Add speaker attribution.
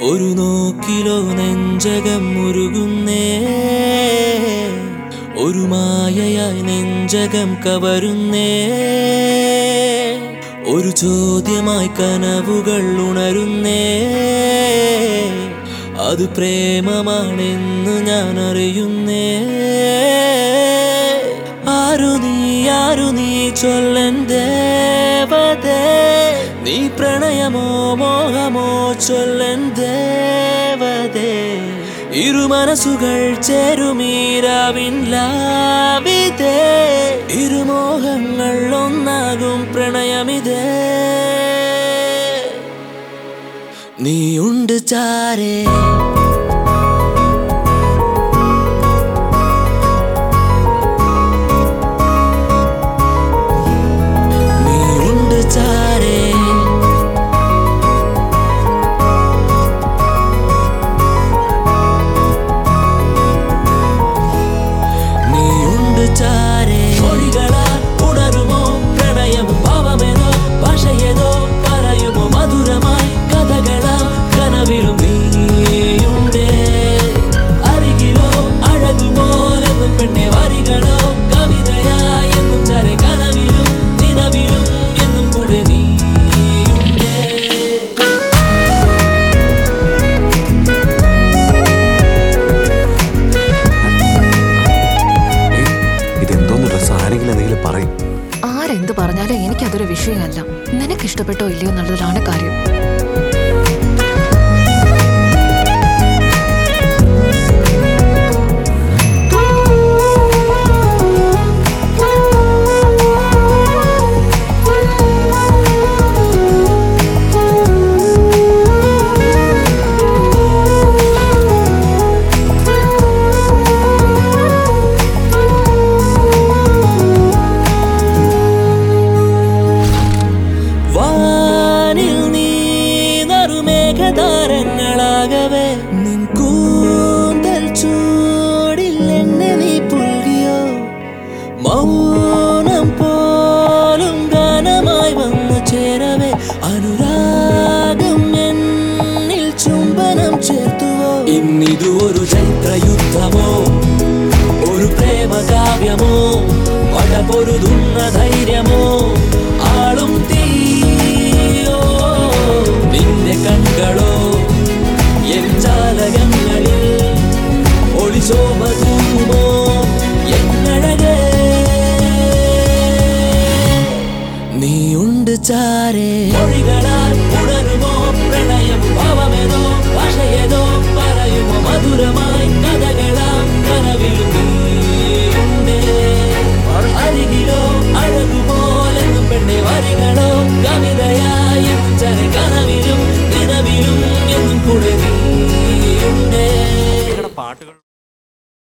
Speaker 1: ഒരു നോക്കിലോ നെഞ്ചകം മുരുകുന്നേ ഒരു മായയായി നെഞ്ചകം കവരുന്നേ ഒരു ചോദ്യമായി കനവുകൾ ഉണരുന്നേ അത് പ്രേമമാണെന്ന് ഞാൻ അറിയുന്നേ ആരു നീ ആരു നീ ചൊല്ലൻ ദേവതേ നീ പ്രണയമോ മോഹമോ ചൊല്ലൻ ദേവതേ ഇരു മനസ്സുകൾ ചേരുമീരാവിൻ ലാവിതേ ഇരുമോഹങ്ങൾ ഒന്നാകും പ്രണയമിതേ നീയുണ്ട് ചാരേ നീയുണ്ട് ചാരേ നീയുണ്ട് ചാരേ മൊഴികളാൽ ഉണരുമോ പ്രണയമോ ഭാവമേതോ ഭാഷയേതോ പറയുമോ മധുരമായി കഥകളാം കനവിലും നീയുണ്ടേ അരികിലോ അഴകുപോലെന്നും പെണ്ണെ വരികളോ കവിതയായി എന്നും ചരെ കനവിലും നിലവിലും എന്നും കൂടെ നീയുണ്ടേ
Speaker 2: ഏയ്, ഇതെന്തോന്ന് ഡ്രസ് ആരെങ്കിലും എന്തെങ്കിലും പറയും
Speaker 3: ആരെന്ത് പറഞ്ഞാലും എനിക്കതൊരു വിഷയമല്ല നിനക്ക് ഇഷ്ടപ്പെട്ടോ ഇല്ലയോ എന്നുള്ളതാണ് കാര്യം
Speaker 1: വാനിൽ നീ നറുമേഘതാരങ്ങളാകവേ നിൻ കൂന്തൽ ചൂടിൽ എന്നെ നീ പുൽകിയോ മൗനം പോലും ഗാനമായി വന്നു ചേരവേ അനുരാഗം എന്നിൽ ചുംബനം ചേർത്തുവോ ഇന്നിതു ഒരു ചൈത്രയുദ്ധമോ ഒരു പ്രേമകാവ്യമോ പടപൊരുതുന്ന ധൈര്യമോ ആളും തീയോ നിന്റെ കൺകളോ എൻ ജാലകങ്ങളിൽ ഒളിശോഭ തൂമോ എന്നഴകേ നീയുണ്ട് ചാരേ മൊഴികളാൽ ഉണരുമോ പ്രണയം ഭാവമേതോ ഭാഷയേതോ പറയുമോ മധുരമായി കഥ